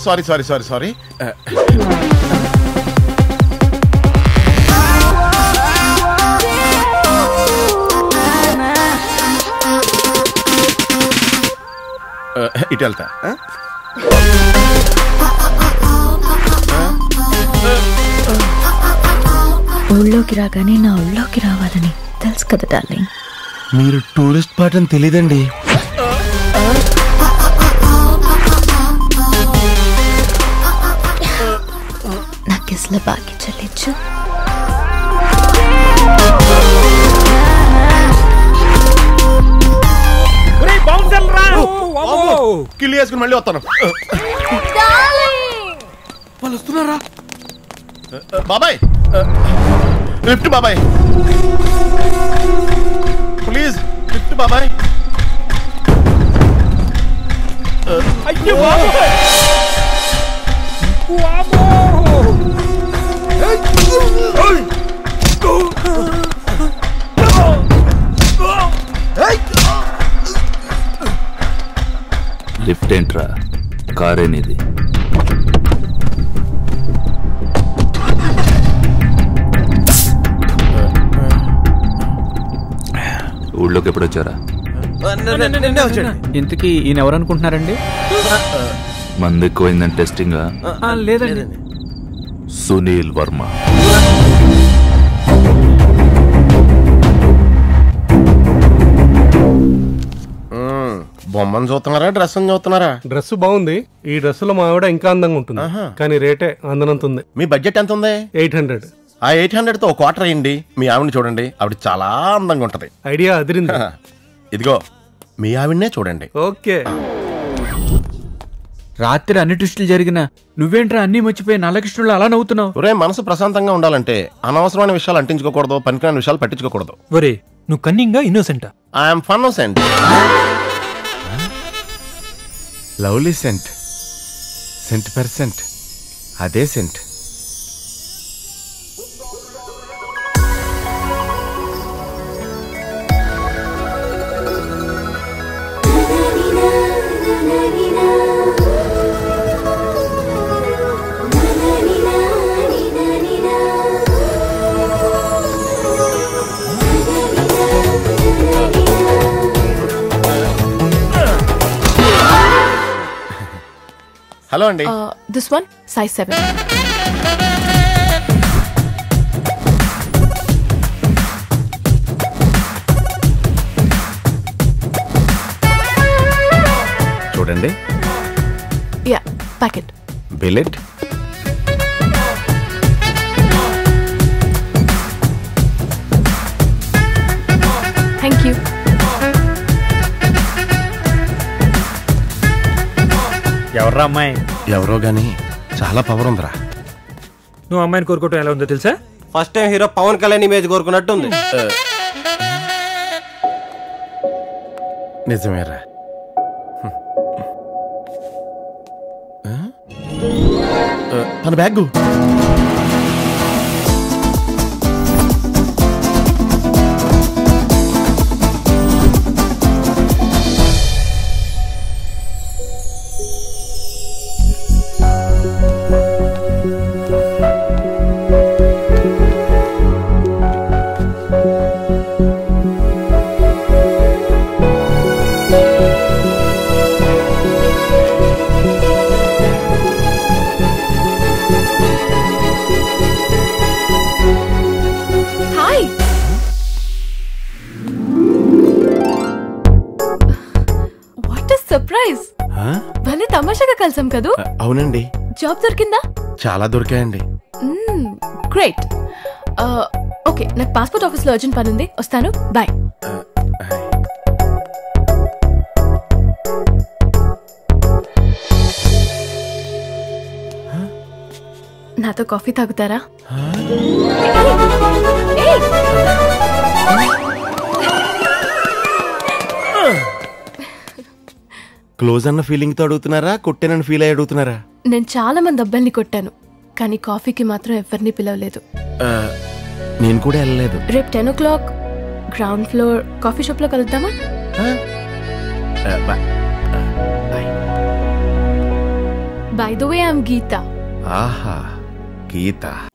Sorry sorry sorry sorry ఇటు వెళ్తా ఆ? ఊళ్ళోకి రాగానే నా ఊళ్ళోకి రావాలని తెలుసు కదా డార్లింగ్ మీరు టూరిస్ట్ పార్ట్ అని తెలీదండి నా కిస్ల బాకి చెల్లించు కిల్లి వేసుకుని మళ్ళీ వస్తాను వాళ్ళు వస్తున్నారా బాబాయ్ లిఫ్ట్ బాబాయ్ ప్లీజ్ లిఫ్ట్ బాబాయ్ లిఫ్ట్ ఏంట్రా కారేనిది ఊళ్ళోకి ఎప్పుడు వచ్చారా ఇంతకీ ఈయన ఎవరు అనుకుంటున్నారండి మంది ఎక్కువైందని టెస్టింగ్ ఆ, లేదండి సునీల్ వర్మ బొమ్మను చూస్తున్నారా డ్రెస్ చూస్తున్నారా డ్రెస్ బాగుంది ఈ డ్రెస్ లో మా ఆవిడ ఇంకా అందంగా ఉంటుంది కానీ రేటే అందనంత ఉంది మీ బడ్జెట్ ఎంత ఉంది ఎయిట్ హండ్రెడ్ ఆ ఎయిట్ హండ్రెడ్ తో ఒక క్వార్టర్ అయ్యండి మీ ఆవిడని చూడండి ఆవిడ చాలా అందంగా ఉంటది ఐడియా అదిరింది ఇదిగో మీ ఆవిడనే చూడండి ఓకే రాత్రి అన్ని ట్విస్టులు జరిగిన నువ్వేంట్రా అన్ని మర్చిపోయి నల్లకృష్ణుడు అలా నవ్వుతున్నావు ఒరే మనసు ప్రశాంతంగా ఉండాలంటే అనవసరమైన విషయాలు అంటించుకోకూడదు పనికిరాని విషయాలు పట్టించుకోకూడదు ఒరే నువ్వు కన్నింగా ఇన్నోసెంటా I'm fun cent lovely cent cent percent అదే సెంట్ హలో అండి దిస్ వన్ సైజ్ సెవెన్ చూడండి యా ప్యాకెట్ బిలెట్ థ్యాంక్ యూ ఎవర్రా అమ్మాయి ఎవరో గాని చాలా పవర్ ఉందిరా నువ్వు అమ్మాయిని కోరుకోవటం ఎలా ఉందో తెలుసా first time hero Pawan Kalyan image కోరుకున్నట్టు ఉంది నిజమేరా హ్మ్. ఆ? ఆ, తన bag hi what is surprise భలే తమాషాగా కలిసాం కదూ అవునండి జాబ్ దొరికిందా చాలా దొరికాయండి గ్రేట్ ఓకే నాకు పాస్పోర్ట్ ఆఫీస్లో అర్జెంట్ పని ఉంది వస్తాను బాయ్ నాతో కాఫీ తాగుతారా ఏయ్! క్లోజ్ అన్న ఫీలింగ్ తో అడుగుతున్నారా కొట్టేనని ఫీల్ అయ్యి అడుగుతున్నారా నేను చాలా మంది అబ్బాయిల్ని కొట్టాను కానీ కాఫీకి మాత్రం ఎవరిని పిలవలేదు ఆ, నేను కూడా వెళ్ళలేదు రేపు ten o'clock ground floor coffee షాప్లో కలుద్దామా ఆ, బా- bye by the way I'm Geetha ఆహా గీత